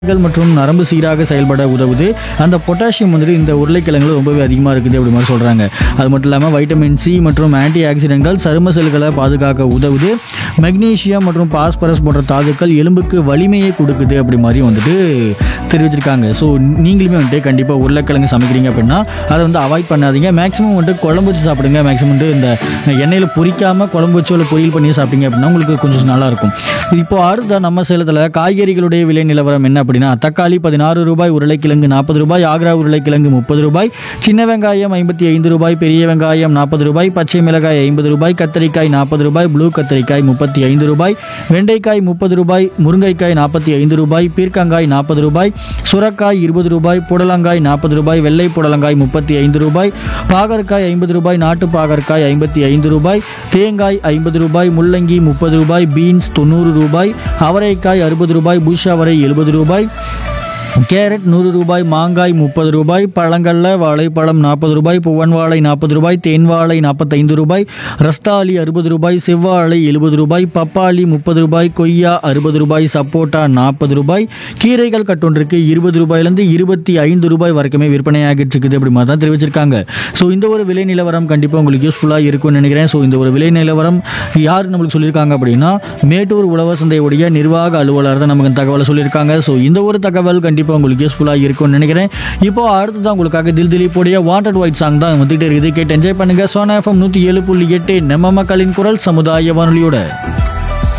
நரம்புகள் மற்றும் நரம்பு சீராக செயல்பட உதவுது அந்த பொட்டாசியம் வந்துட்டு இந்த உருளைக்கிழங்குல ரொம்பவே அதிகமாக இருக்குது அப்படி மாதிரி சொல்கிறாங்க அது மட்டும் இல்லாமல் வைட்டமின் சி மற்றும் ஆன்டி ஆக்சிடென்ட்கள் சரும செல்களை பாதுகாக்க உதவுது மெக்னீசியம் மற்றும் பாஸ்பரஸ் போன்ற தாதுக்கள் எலும்புக்கு வலிமையை கொடுக்குது அப்படி மாதிரி வந்துட்டு தெரிவிச்சிருக்காங்க ஸோ நீங்களுமே வந்துட்டு கண்டிப்பாக உருளைக்கிழங்கு சமைக்கிறீங்க அப்படின்னா அதை வந்து அவாய்ட் பண்ணாதீங்க மேக்ஸிமம் வந்துட்டு குழம்பு வச்சு சாப்பிடுங்க மேக்ஸிமம் வந்துட்டு இந்த எண்ணெயில் பொரிக்காம குழம்பு வச்சு இல்லை பொரியல் பண்ணி சாப்பிட்டீங்க அப்படின்னா உங்களுக்கு கொஞ்சம் நல்லா இருக்கும் இப்போ அடுத்த நம்ம சேலத்தில் காய்கறிகளுடைய விலை நிலவரம் என்ன அப்படின்னா தக்காளி பதினாறு ரூபாய் உருளைக்கிழங்கு நாற்பது ரூபாய் ஆக்ரா உருளைக்கிழங்கு முப்பது ரூபாய் சின்ன வெங்காயம் ஐம்பத்தி ஐந்து ரூபாய் பெரிய வெங்காயம் நாற்பது ரூபாய் பச்சை மிளகாய் ஐம்பது ரூபாய் கத்தரிக்காய் நாற்பது ரூபாய் ப்ளூ கத்தரிக்காய் முப்பத்தி ஐந்து ரூபாய் வெண்டைக்காய் முப்பது ரூபாய் முருங்கைக்காய் நாற்பத்தி ஐந்து ரூபாய் பீர்க்கங்காய் நாற்பது ரூபாய் சுரக்காய் இருபது ரூபாய் புடலங்காய் நாற்பது ரூபாய் வெள்ளை புடலங்காய் முப்பத்தி ஐந்து ரூபாய் பாகற்காய் ஐம்பது ரூபாய் நாட்டு பாகற்காய் ஐம்பத்தி ஐந்து ரூபாய் தேங்காய் ஐம்பது ரூபாய் முள்ளங்கி முப்பது ரூபாய் பீன்ஸ் தொண்ணூறு ரூபாய் அவரைக்காய் அறுபது ரூபாய் புஷ் அவரை எழுபது ரூபாய் கேரட் நூறு ரூபாய் மாங்காய் முப்பது ரூபாய் பழங்கள்ல வாழைப்பழம் நாற்பது ரூபாய் புவன் வாழை நாற்பது ரூபாய் தேன் வாழை நாற்பத்தைந்து ரூபாய் ரஸ்தாலி அறுபது ரூபாய் செவ்வாழை எழுபது ரூபாய் பப்பாளி முப்பது ரூபாய் கொய்யா அறுபது ரூபாய் சப்போட்டா நாற்பது ரூபாய் கீரைகள் கட்டொன்றுக்கு இருபது ரூபாயிலேருந்து இருபத்தி ஐந்து ரூபாய் வரைக்குமே விற்பனையாகிட்டு இருக்குது அப்படி மாதிரி தான் தெரிவிச்சிருக்காங்க ஸோ இந்த ஒரு விலை நிலவரம் கண்டிப்பாக உங்களுக்கு யூஸ்ஃபுல்லாக இருக்கும்னு நினைக்கிறேன் ஸோ இந்த ஒரு விலை நிலவரம் யார் நம்மளுக்கு சொல்லியிருக்காங்க அப்படின்னா மேட்டூர் உழவர் சந்தையுடைய நிர்வாக அலுவலர் தான் நமக்கு தகவலை சொல்லியிருக்காங்க ஸோ இந்த ஒரு தகவல் கண்டிப்பாக உங்களுக்கு யூஸ்ஃபுல்லாக இருக்கும்னு நினைக்கிறேன் இப்போ அடுத்ததான் உங்களுக்காக தில் திலீப்புடைய வாண்டட் ஒயிட் சாங் தான் வந்துகிட்டே இருக்குது கேட்டு என்ஜாய் பண்ணுங்க சோனா எஃப்எம் நூற்றி ஏழு புள்ளி எட்டு நம்ம மக்களின் குரல் சமுதாய வானொலியோட